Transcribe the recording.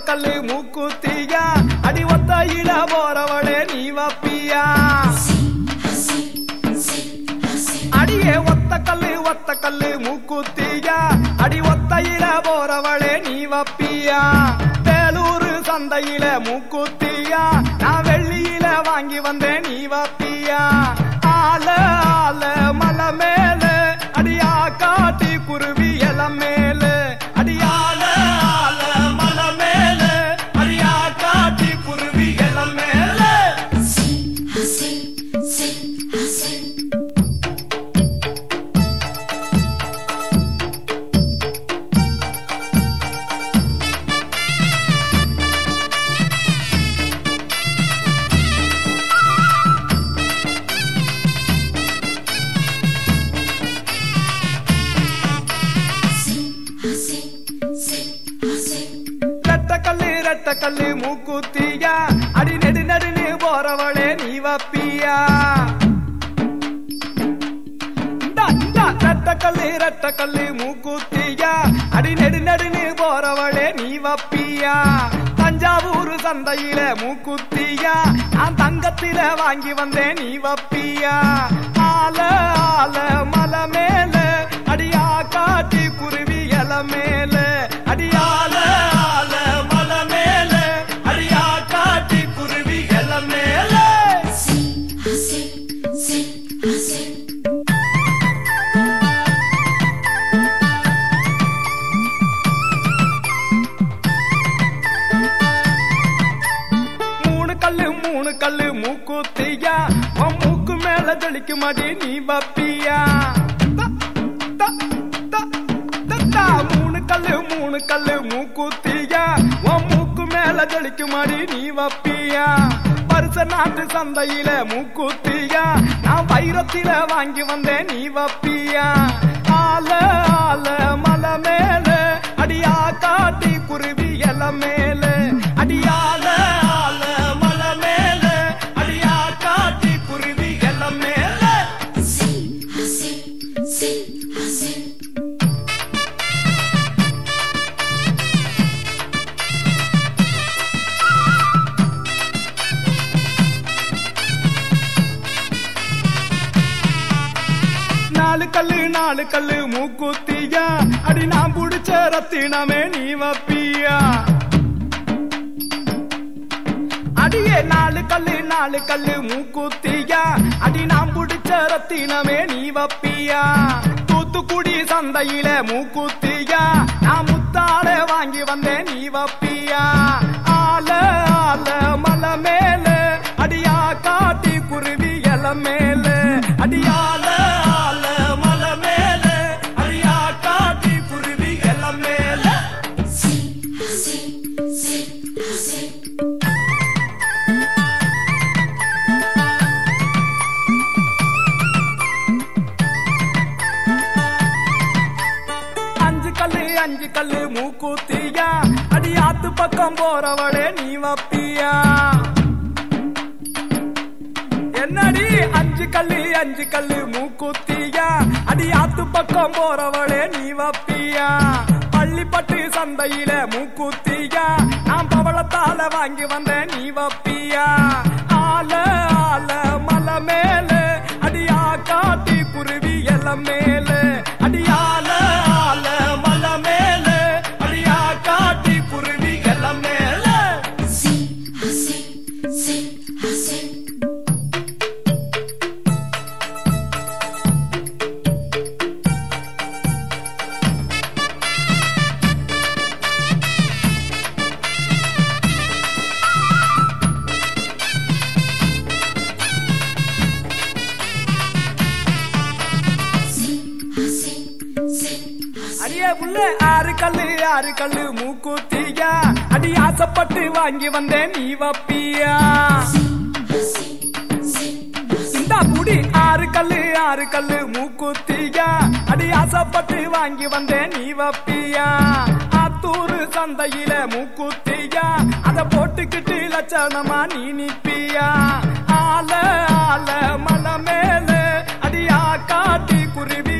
கல்லு மூக்குத்தியா அடி ஒத்தையில போறவளே நீ வப்பியா அடியே ஒத்த கல்லு ஒத்த கல்லு மூக்குத்தியா அடி ஒத்தையில போறவளே நீ வப்பியா வேலூர் சந்தையில மூக்குத்தியா நான் வெள்ளியில வாங்கி வந்தேன் நீ வப்பியா ஆல ஆல மலை மேல அடியா காட்டி குருவி இல மேல அடியால ஆல மலை மேல அடியா காட்டி குருவி இல மேல ரெட்ட கல்லு ரெட்ட கல்லு மூக்குத்தியா அடி நெடு நெடுன்னு போறவளே நீ வப்பியா இந்தா, இந்தா, ரெட்ட கல்லு ரெட்ட கல்லு மூக்குத்தியா அடி நெடு நெடுன்னு போறவளே நீ வப்பியா தஞ்சாவூர் சந்தையில மூக்குத்தியா நான் தங்கத்தில வாங்கி வந்தேன் நீ வப்பியா ஆல ஆல மலை மேல அடியா காட்டி குருவி இல மேல அடியால ஆல மலை மேல அடியா காட்டி குருவி இல மேல மூணு கல்லு மூணு கல்லு மூக்குத்தியா உன் மூக்கு மேல ஜலிக்கு மாடி நீ வப்பியா த, த, த, த, த. மூணு கல்லு மூணு கல்லு மூக்குத்தியா உன் மூக்கு மேல ஜலிக்கு மாடி நீ வப்பியா பரிச நாட்டு சந்தையில மூக்குத்தியா நான் வைரத்தில வாங்கி வந்தேன் நீ வப்பியா ஆல ஆல மலை மேல அடியா காட்டி குருவி இல மேல அடியால ஆல மலை மேல அடியா காட்டி குருவி இல மேல நாலு கல்லு நாலு கல்லு மூக்குத்தியா அடி நான் புடிச்ச ரத்தினமே நீ வப்பியா அடியே நாலு கல்லு நாலு கல்லு மூக்குத்தியா அடி நான் புடிச்ச ரத்தினமே நீ வப்பியா தூத்துக்குடி சந்தையில மூக்குத்தியா நான் முத்தால வாங்கி வந்தேன் நீ வப்பியா ஆல ஆல மலை மேல அடியா காட்டி குருவி இல மேல அடியால ஆல மலை மேல அடியா காட்டி குருவி இல மேல அஞ்சு கல்லு அஞ்சு கல்லு மூக்குத்தியா அடி ஆத்து பக்கம் போறவளே நீ வப்பியா என்னடி அஞ்சு கல்லு அஞ்சு கல்லு மூக்குத்தியா அடி ஆத்து பக்கம் போறவளே நீ வப்பியா பள்ளிப்பட்டு சந்தையில மூக்குத்தியா நான் பவளத்தால வாங்கி வந்தேன் நீ வப்பியா ஆல ஆல மலை மேல அடியா காட்டி குருவி இல மேல அடியால ஆல மலை மேல அடியா காட்டி குருவி இல மேல அடியே புள்ள ஆறு கல்லு ஆறு கல்லு மூக்குத்தியா அடி ஆசைப்பட்டு வாங்கி வந்தேன் நீ வப்பியா இந்த புடி ஆறு கல்லு ஆறு கல்லு மூக்குத்தியா அடி ஆசைப்பட்டு வாங்கி வந்தேன் நீ வப்பியா ஆத்தூர் சந்தையில மூக்குத்தியா அத போட்டுக்கிட்டு லட்சணமா நீ நிப்பியா ஆல ஆல மலை மேல அடியா காட்டி குருவி